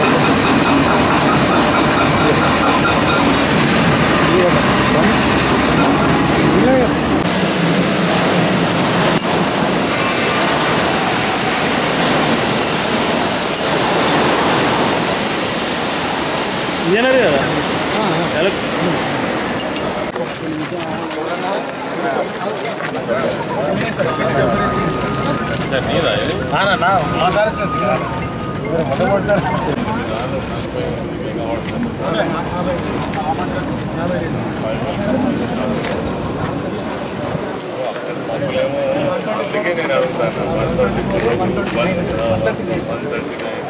Engineer కదా ఎలక్- sir నీదా ఇది? అందుకే నేను అడుగుతాను one twenty four one thirty nine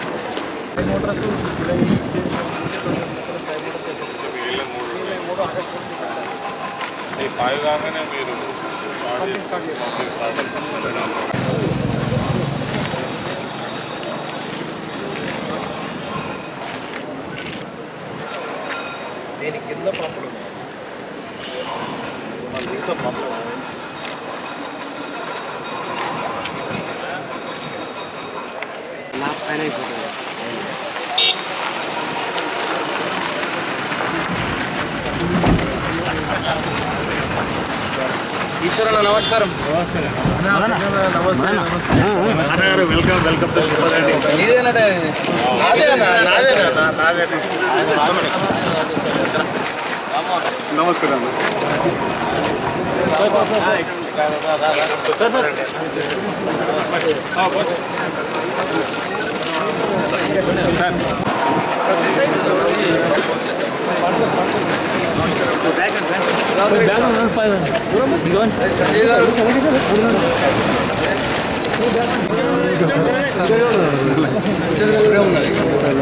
మిగిలిన మూడు ఉన్నాయి. ఈ ఫైవ్ కాగానే మీరు స్టార్ట్ చేసి మీరు స్టార్ట్ చేసి దీని కింద పంపులు ఉన్నాయి మన మిగతా పంపులు నా పైన అయిపోతుంది ఈశ్వరన్న నమస్కారం అన్నగారు వెల్కమ్ వెల్కమ్ టు శుభరెడ్డి ఇదేనట నాదే అన్న, నాదే అన్న, నాదే నమస్కారం అన్న సంజయ్ గారు ఇక్కడే ఉన్నది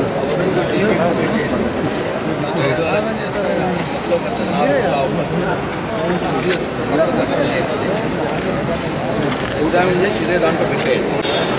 ఎగ్జామిన్ చేసి ఇదే దాంట్లో పెట్టేయండి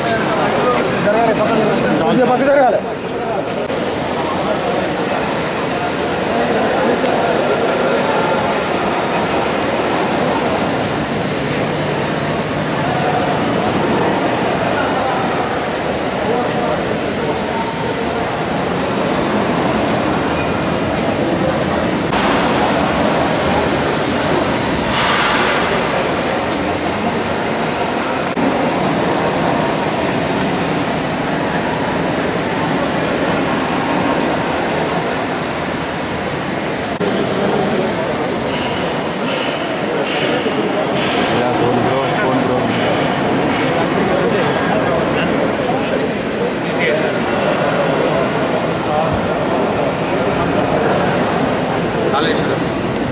కాళేశ్వరం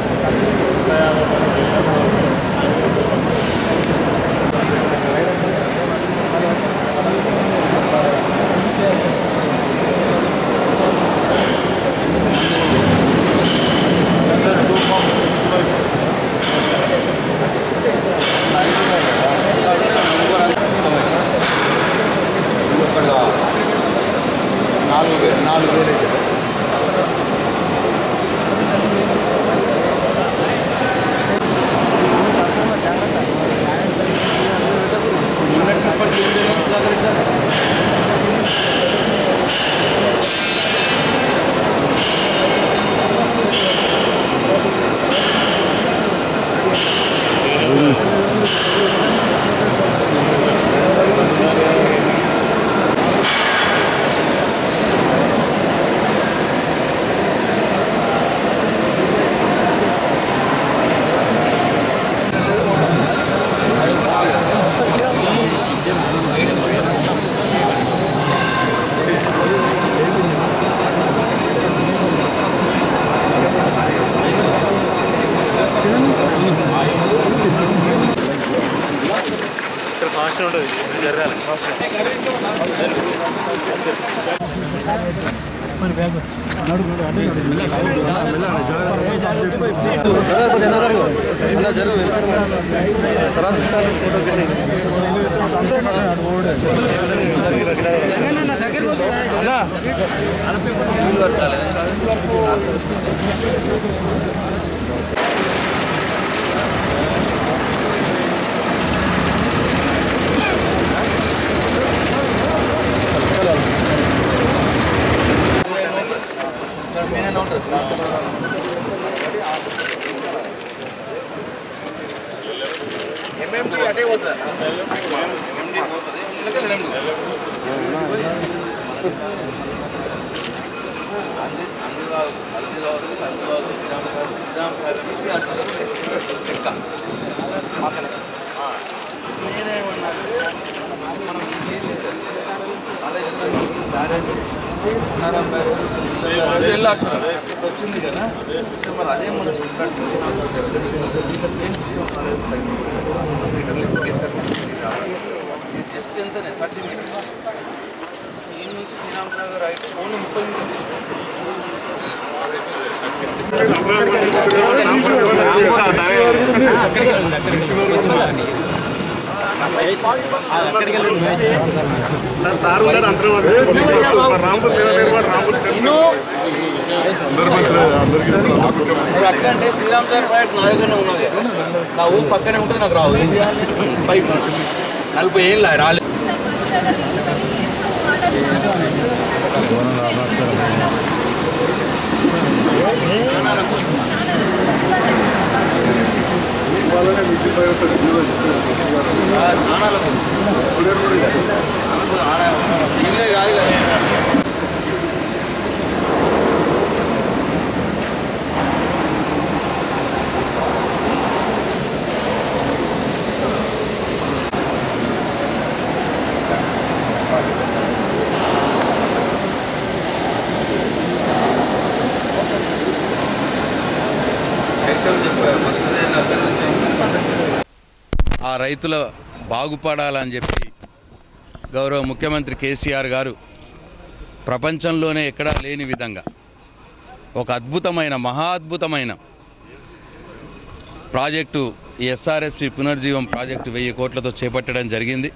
ఇంకొకటి నాలుగు వే- నాలుగు వేలు అవుతుంది ఇక్కడ ఫాస్ట్ ఉంటుంది జరగాలి ఆ గంటలకే రెండు అంది అంది కావచ్చు హల్దీ కావచ్చు హల్దీ కావచ్చు నిజాం సాగర్ నిజాం సాగర్ నుంచి నిజాం సాగర్ లెక్క ఆ, నేనేమన్నా మనం Kaleshwaram barrage Annaram barrage barrage వెళ్ళాల్సిన ఇప్పుడు వచ్చింది కదా సో మరి అదే మనం ఇక్కడ నుంచి ఇంకా సేమ్ మీటర్లు ఇప్పుడు ఎంత ఇది జస్ట్ ఎంతనే థర్టీ మీటర్స్ ఈ నుంచి శ్రీరామ్ సాగర్ రైట్ ఓన్లీ ముప్పై మీటర్లు సార్ సార్ ఉన్నారు అందరూ ఉన్నారు. రాంపూర్ లేవలేరు వాడు రాంపూర్ తెలుగు. అందరూ మంత్రులు, అందరికీ అందరికీ ఇప్పుడు అట్లా అంటే శ్రీరామ్ సార్ ప్రాజెక్ట్ నా దగ్గరనే ఉన్నది నా ఊరు పక్కనే ఉంటుంది నాకు రావు ఏం చేయాలి పైప్ నలభై ఏళ్ళు రాలేదు వాళ్ళనే మిషన్ పై వస్తారు. ఆ, స్నానాలకు స్నానాలకు ఆడ నీళ్ళే కాదు కదా రైతులు చెప్పారు ఫస్ట్ ఆ రైతుల బాగుపడాలని చెప్పి గౌరవ ముఖ్యమంత్రి కేసీఆర్ గారు ప్రపంచంలోనే ఎక్కడా లేని విధంగా ఒక అద్భుతమైన మహా అద్భుతమైన ప్రాజెక్టు ఈ ఎస్ఆర్ఎస్పి పునర్జీవం ప్రాజెక్టు వెయ్యి కోట్లతో చేపట్టడం జరిగింది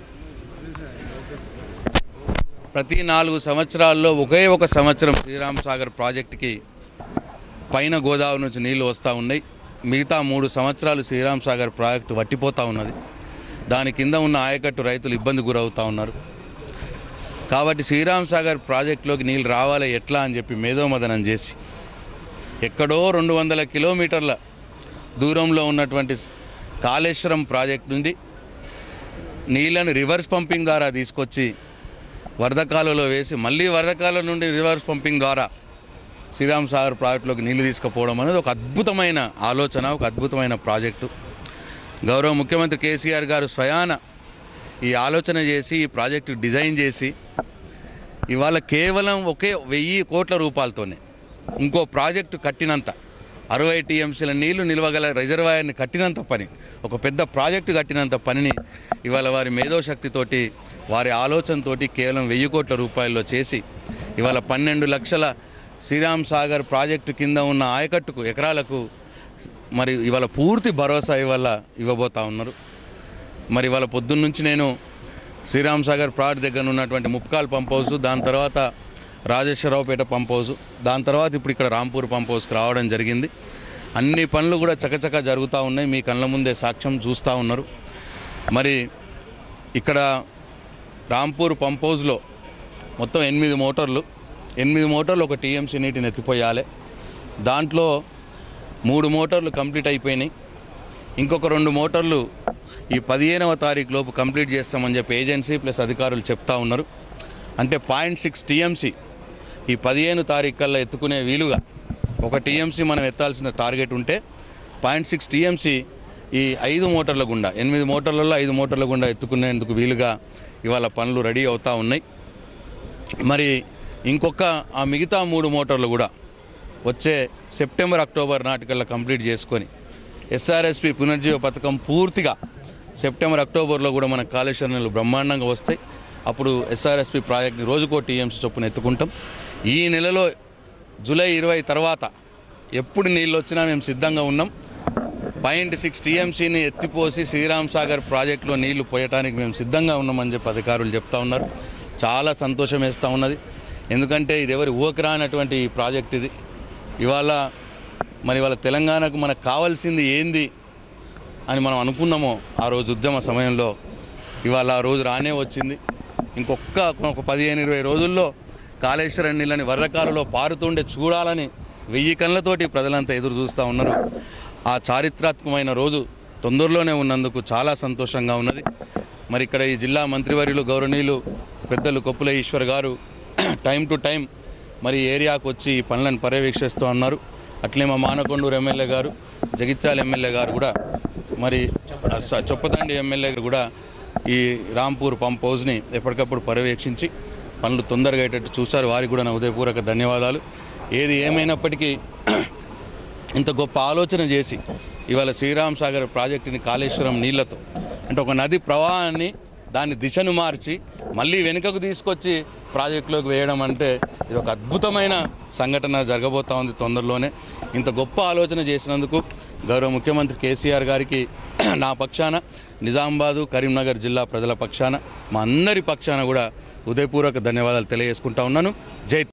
ప్రతి నాలుగు సంవత్సరాల్లో ఒకే ఒక సంవత్సరం శ్రీరామ్ సాగర్ ప్రాజెక్టుకి పైన గోదావరి నుంచి నీళ్లు వస్తూ ఉన్నాయి మిగతా మూడు సంవత్సరాలు శ్రీరామ్ సాగర్ ప్రాజెక్టు వట్టిపోతూ ఉన్నది దాని కింద ఉన్న ఆయకట్టు రైతులు ఇబ్బంది గురవుతూ ఉన్నారు కాబట్టి శ్రీరామ్ సాగర్ ప్రాజెక్టులోకి నీళ్ళు రావాలి ఎట్లా అని చెప్పి మేధోమదనం చేసి ఎక్కడో రెండు వందల కిలోమీటర్ల దూరంలో ఉన్నటువంటి కాళేశ్వరం ప్రాజెక్ట్ నుండి నీళ్ళను రివర్స్ పంపింగ్ ద్వారా తీసుకొచ్చి వరద కాలువలో వేసి మళ్ళీ వరద కాలువ నుండి రివర్స్ పంపింగ్ ద్వారా శ్రీరామ్ సాగర్ ప్రాజెక్టులోకి నీళ్లు తీసుకుపోవడం అనేది ఒక అద్భుతమైన ఆలోచన ఒక అద్భుతమైన ప్రాజెక్టు గౌరవ ముఖ్యమంత్రి కేసీఆర్ గారు స్వయాన ఈ ఆలోచన చేసి ఈ ప్రాజెక్టు డిజైన్ చేసి ఇవాళ కేవలం ఒకే వెయ్యి కోట్ల రూపాయలతోనే ఇంకో ప్రాజెక్టు కట్టినంత అరవై టీఎంసీల నీళ్లు నిల్వగల రిజర్వాయర్ని కట్టినంత పని ఒక పెద్ద ప్రాజెక్టు కట్టినంత పనిని ఇవాళ వారి మేధోశక్తితోటి వారి ఆలోచనతోటి కేవలం వెయ్యి కోట్ల రూపాయల్లో చేసి ఇవాళ పన్నెండు లక్షల శ్రీరామ్ సాగర్ ప్రాజెక్టు కింద ఉన్న ఆయకట్టుకు ఎకరాలకు మరి ఇవాళ పూర్తి భరోసా ఇవాళ ఇవ్వబోతా ఉన్నారు మరి ఇవాళ పొద్దున్న నుంచి నేను శ్రీరామ్ సాగర్ ప్రాజెక్ట్ దగ్గర ఉన్నటువంటి ముప్కాల్ పంప్ హౌస్ దాని తర్వాత రాజేశ్వరరావుపేట పంప్ హౌస్ దాని తర్వాత ఇప్పుడు ఇక్కడ రాంపూర్ పంప్ హౌస్కి రావడం జరిగింది అన్ని పనులు కూడా చకచక జరుగుతూ ఉన్నాయి మీ కళ్ళ ముందే సాక్ష్యం చూస్తూ ఉన్నారు మరి ఇక్కడ రాంపూర్ పంప్ హౌస్లో మొత్తం ఎనిమిది మోటార్లు ఎనిమిది మోటార్లు ఒక టీఎంసీ నీటిని ఎత్తిపోయాలి దాంట్లో మూడు మోటార్లు కంప్లీట్ అయిపోయినాయి ఇంకొక రెండు మోటార్లు ఈ పదిహేనవ తారీఖు లోపు కంప్లీట్ చేస్తామని చెప్పి ఏజెన్సీ ప్లస్ అధికారులు చెప్తా ఉన్నారు అంటే పాయింట్ సిక్స్ టీఎంసీ ఈ పదిహేను తారీఖు కల్లా ఎత్తుకునే వీలుగా ఒక టీఎంసీ మనం ఎత్తాల్సిన టార్గెట్ ఉంటే పాయింట్ సిక్స్ టీఎంసీ ఈ ఐదు మోటార్ల గుండా ఎనిమిది మోటార్లలో ఐదు మోటార్ల గుండా ఎత్తుకునేందుకు వీలుగా ఇవాళ పనులు రెడీ అవుతూ ఉన్నాయి మరి ఇంకొక ఆ మిగతా మూడు మోటార్లు కూడా వచ్చే సెప్టెంబర్ అక్టోబర్ నాటికల్లా కంప్లీట్ చేసుకొని ఎస్ఆర్ఎస్పి పునర్జీవ పథకం పూర్తిగా సెప్టెంబర్ అక్టోబర్లో కూడా మన కాళేశ్వరం నీళ్ళు బ్రహ్మాండంగా వస్తాయి అప్పుడు ఎస్ఆర్ఎస్పి ప్రాజెక్ట్ని రోజుకో టీఎంసీ చొప్పున ఎత్తుకుంటాం ఈ నెలలో జూలై ఇరవై తర్వాత ఎప్పుడు నీళ్ళు వచ్చినా మేము సిద్ధంగా ఉన్నాం పాయింట్ సిక్స్ టీఎంసీని ఎత్తిపోసి శ్రీరామ్ సాగర్ ప్రాజెక్టులో నీళ్లు పోయటానికి మేము సిద్ధంగా ఉన్నామని చెప్పి అధికారులు చెప్తా ఉన్నారు చాలా సంతోషం వేస్తూ ఉన్నది ఎందుకంటే ఇది ఎవరి ఊరికి రానటువంటి ఈ ప్రాజెక్ట్ ఇది ఇవాళ మరి ఇవాళ తెలంగాణకు మనకు కావాల్సింది ఏంది అని మనం అనుకున్నామో ఆ రోజు ఉద్యమ సమయంలో ఇవాళ ఆ రోజు రానే వచ్చింది ఇంకొక ఒక పదిహేను ఇరవై రోజుల్లో కాళేశ్వరం నీళ్ళని వరదకాలలో పారుతుండే చూడాలని వెయ్యి కళ్ళతోటి ప్రజలంతా ఎదురు చూస్తూ ఉన్నారు ఆ చారిత్రాత్మకమైన రోజు తొందరలోనే ఉన్నందుకు చాలా సంతోషంగా ఉన్నది మరి ఇక్కడ ఈ జిల్లా మంత్రివర్యులు గౌరవనీయులు పెద్దలు కొప్పుల ఈశ్వర్ గారు టైం టు టైం మరి ఈ ఏరియాకు వచ్చి ఈ పనులను పర్యవేక్షిస్తూ ఉన్నారు అట్లే మా మానకొండూరు ఎమ్మెల్యే గారు జగిత్యాల ఎమ్మెల్యే గారు కూడా మరి స- చొప్పదండి ఎమ్మెల్యే గారు కూడా ఈ రాంపూర్ పంప్ హౌస్ని ఎప్పటికప్పుడు పర్యవేక్షించి పనులు తొందరగా అయ్యేటట్టు చూశారు వారికి కూడా నా ఉదయపూర్వక ధన్యవాదాలు ఏది ఏమైనప్పటికీ ఇంత గొప్ప ఆలోచన చేసి ఇవాళ శ్రీరామ్ సాగర్ ప్రాజెక్టుని కాళేశ్వరం నీళ్లతో అంటే ఒక నది ప్రవాహాన్ని దాని దిశను మార్చి మళ్ళీ వెనుకకు తీసుకొచ్చి ప్రాజెక్టులోకి వేయడం అంటే ఇది ఒక అద్భుతమైన సంఘటన జరగబోతా ఉంది తొందరలోనే ఇంత గొప్ప ఆలోచన చేసినందుకు గౌరవ ముఖ్యమంత్రి కేసీఆర్ గారికి నా పక్షాన నిజామాబాదు కరీంనగర్ జిల్లా ప్రజల పక్షాన మా అందరి పక్షాన కూడా ఉదయపూర్వక ధన్యవాదాలు తెలియజేసుకుంటా ఉన్నాను జై